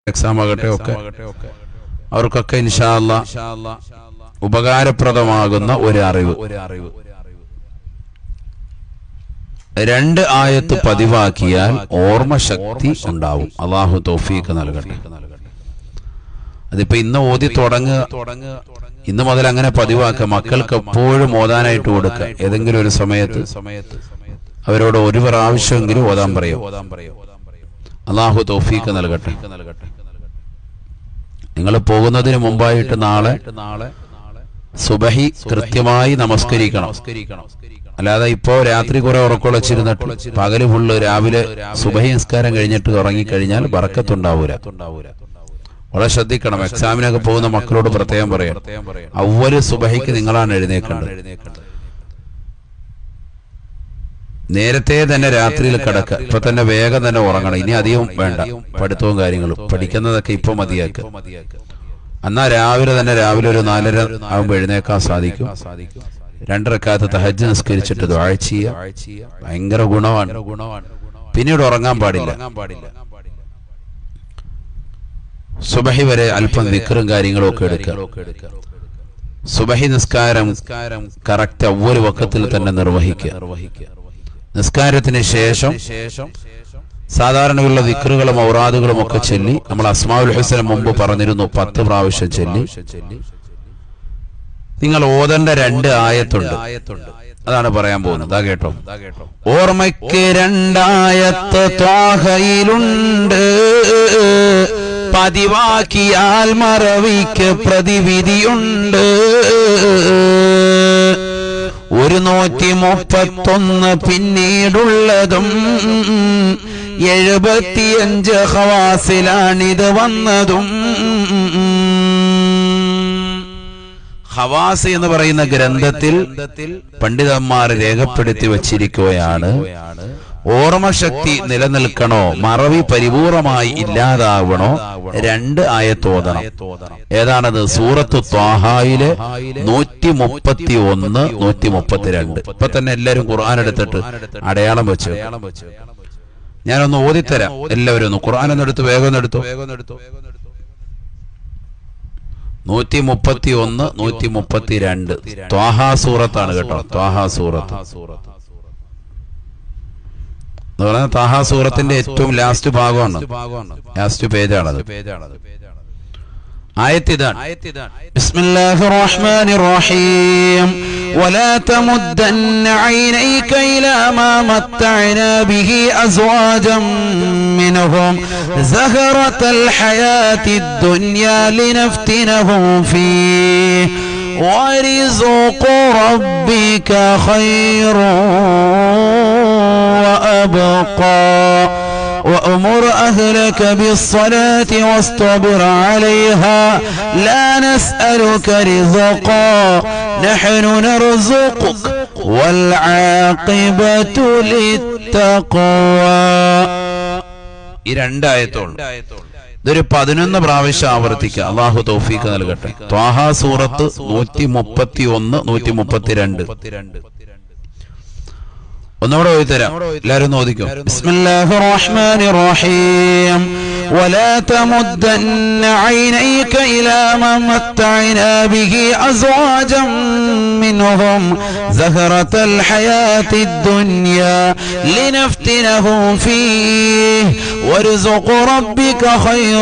Exam ആകട്ടെ ഒക്കെ അവർക്കൊക്കെ ഇൻഷാല്ല ഉപകാരപ്രദമാകുന്ന ഒരു അറിവ് രണ്ട് ആയത്ത് പതിവാക്കിയാൽ ഓർമ്മശക്തി ഉണ്ടാവും അള്ളാഹു തൗഫീഖ് നൽകട്ടെ അതിപ്പോ ഇന്ന് ഓതി തുടങ്ങുക ഇന്ന് മുതൽ അങ്ങനെ പതിവാക്കുക മക്കൾക്ക് എപ്പോഴും ഓതാനായിട്ട് കൊടുക്കുക ഏതെങ്കിലും ഒരു സമയത്ത് അവരോട് ഒരു പ്രാവശ്യമെങ്കിലും ഓതാൻ പറയും അള്ളാഹു തൗഫീഖ് നൽകട്ടെ നിങ്ങൾ പോകുന്നതിന് മുമ്പായിട്ട് നാളെ സുബഹി കൃത്യമായി നമസ്കരിക്കണം അല്ലാതെ ഇപ്പോ രാത്രി കുറെ ഉറക്കൊളച്ചിരുന്നിട്ട് പകല് ഫുള്ള് രാവിലെ സുബഹി നിസ്കാരം കഴിഞ്ഞിട്ട് ഉറങ്ങിക്കഴിഞ്ഞാൽ ബറക്കത്തുണ്ടാവൂല വളരെ ശ്രദ്ധിക്കണം എക്സാമിനൊക്കെ പോകുന്ന മക്കളോട് പ്രത്യേകം പറയാം അവല് സുബഹിക്ക് നിങ്ങളാണ് എഴുന്നേക്കേണ്ടത് നേരത്തെ തന്നെ രാത്രിയിൽ കിടക്ക ഇപ്പൊ തന്നെ വേഗം തന്നെ ഉറങ്ങണം ഇനി അധികം വേണ്ട പഠിത്തവും കാര്യങ്ങളും പഠിക്കുന്നതൊക്കെ ഇപ്പൊ മതിയാക്കുക എന്നാ രാവിലെ തന്നെ രാവിലെ ഒരു നാലര ആകുമ്പോൾ എഴുന്നേക്കാൻ സാധിക്കും രണ്ടരക്കാലത്ത് തഹജ് നിസ്കരിച്ചിട്ട് ദ്വാഴ്ച ചെയ്യുക ഭയങ്കര ഗുണമാണ് പിന്നീട് ഉറങ്ങാൻ പാടില്ല സുബഹി വരെ അല്പം നിക്കറും കാര്യങ്ങളും ഒക്കെ എടുക്കുക സുബഹി നിസ്കാരം കറക്റ്റ് ഒவ்வொരു വക്കത്തിൽ തന്നെ നിർവഹിക്കുക നിസ്കാരത്തിന് ശേഷം സാധാരണയുള്ള വിക്രുകളും ഔറാദുകളും ഒക്കെ ചൊല്ലി നമ്മൾ അസ്മാഉൽ ഹുസന മുമ്പ് പറഞ്ഞിരുന്നു പത്ത് പ്രാവശ്യം ചൊല്ലി നിങ്ങൾ ഓതേണ്ട രണ്ട് ആയത്തുണ്ട് അതാണ് പറയാൻ പോകുന്നത് ആ കേട്ടോ ഓർമ്മയ്ക്ക് രണ്ടായത്ത് ത്വാഹയിലുണ്ട് പതിവാക്കിയാൽ മറവിക്ക് പ്രതിവിധിയുണ്ട് ഒരു നൂറ്റി മുപ്പത്തൊന്ന് പിന്നീടുള്ളതും എഴുപത്തിയഞ്ച് ഹവാസിലാണിത് വന്നതും ഹവാസ് എന്ന് പറയുന്ന ഗ്രന്ഥത്തിൽ പണ്ഡിതന്മാർ രേഖപ്പെടുത്തി വച്ചിരിക്കുകയാണ് ഓർമ്മശക്തി നിലനിൽക്കണോ മറവി പരിപൂർണമായി ഇല്ലാതാവണോ രണ്ട് ആയത്തോതണം ഏതാണത് സൂറത്ത് ത്വാഹായിലെ നൂറ്റി മുപ്പത്തി ഒന്ന് നൂറ്റി മുപ്പത്തിരണ്ട് ഇപ്പൊ തന്നെ എല്ലാരും ഖുർആൻ എടുത്തിട്ട് അടയാളം വെച്ചു ഞാനൊന്ന് ഓതിത്തരാം എല്ലാവരും ഒന്ന് ഖുർആൻ ഒന്ന് എടുത്തു വേഗം ഒന്ന് എടുത്തു നൂറ്റി മുപ്പത്തി ഒന്ന് നൂറ്റി മുപ്പത്തി രണ്ട് ത്വാഹാ സൂറത്താണ് കേട്ടോ ത്വാഹാ സൂറത്ത് എന്ന് പറയുന്നത് താഹാ സൂറത്തിന്റെ ഏറ്റവും ലാസ്റ്റ് ഭാഗമാണ് ലാസ്റ്റ് പേജാണത് ആയത്ത് ഇതാണ് بسم الله الرحمن الرحيم ولا تمدن عينيك إلى ما متعنا به أزواجا منهم زهرة الحياة الدنيا لنفتنهم فيه ورزق ربك خير وأبقى وأمر أهلك بالصلاة واصطبر عليها لا نسألك رزقا نحن نرزقك والعاقبة للتقوى ഈ രണ്ടായത്തോളം ഇതൊരു പതിനൊന്ന് പ്രാവശ്യം ആവർത്തിക്കുക അള്ളാഹു തൗഫീഖ് നൽകട്ടെ ത്വാഹാ സൂറത്ത് നൂറ്റി മുപ്പത്തി ഒന്ന് നൂറ്റി മുപ്പത്തിരണ്ട് ഒന്നുകൂടെ ഓതിത്തരാം എല്ലാവരും ഒന്ന് ഓദിക്കും بسم الله الرحمن الرحيم ولا تمدن عينيك إلى ما متعنا به أزواجا منهم زهرة الحياة الدنيا لنفتنهم فيه ورزق ربك خير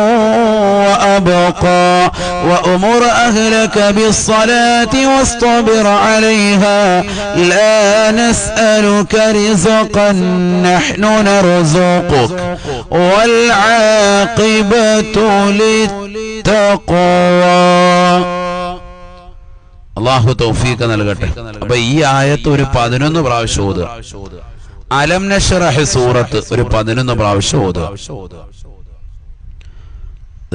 وأبقى وأمر أهلك بالصلاة واصطبر عليها لا نسألك رزقا نحن نرزقك والعاقبة للتقوى അള്ളാഹു തൗഫീഖ് നൽകട്ടെ അപ്പൊ ഈ ആയത്ത് ഒരു പതിനൊന്ന് പ്രാവശ്യം ഓതുക അലം നഷറഹ് സൂറത്ത് ഒരു പതിനൊന്ന് പ്രാവശ്യം ഓതുക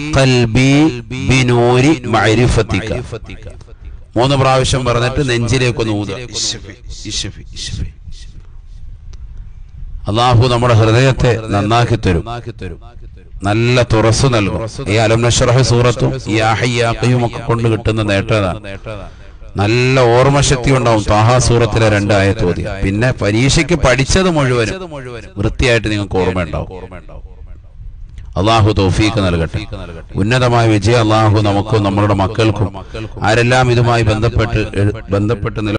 ഖൽബി ബിനൂരി മഅരിഫതിക മൂന്ന് പ്രാവശ്യം പറഞ്ഞിട്ട് നെഞ്ചിലേക്കൊന്ന് ഊതുക ഇശ്ഫി, ഇശ്ഫി, ഇശ്ഫി. അള്ളാഹു നമ്മുടെ ഹൃദയത്തെ നന്നാക്കി തരും നല്ല തുറസ് നൽകും ഈ അലം നഷറഹ് സൂറത്തും ഈ ആഹയ്യാക്കയും ഒക്കെ കൊണ്ട് കിട്ടുന്ന നേട്ടതാണ് നല്ല ഓർമ്മശക്തി ഉണ്ടാവും താഹാ സൂറത്തിലെ രണ്ടായത്ത് ഓതി പിന്നെ പരീക്ഷയ്ക്ക് പഠിച്ചത് മുഴുവനും വൃത്തിയായിട്ട് നിങ്ങൾക്ക് ഓർമ്മ ഉണ്ടാവും അള്ളാഹു തൗഫീക്ക് നൽകട്ടെ ഉന്നതമായ വിജയം അള്ളാഹു നമുക്കും നമ്മളുടെ മക്കൾക്കും ആരെല്ലാം ഇതുമായി ബന്ധപ്പെട്ട് എഴു- ബന്ധപ്പെട്ട് നില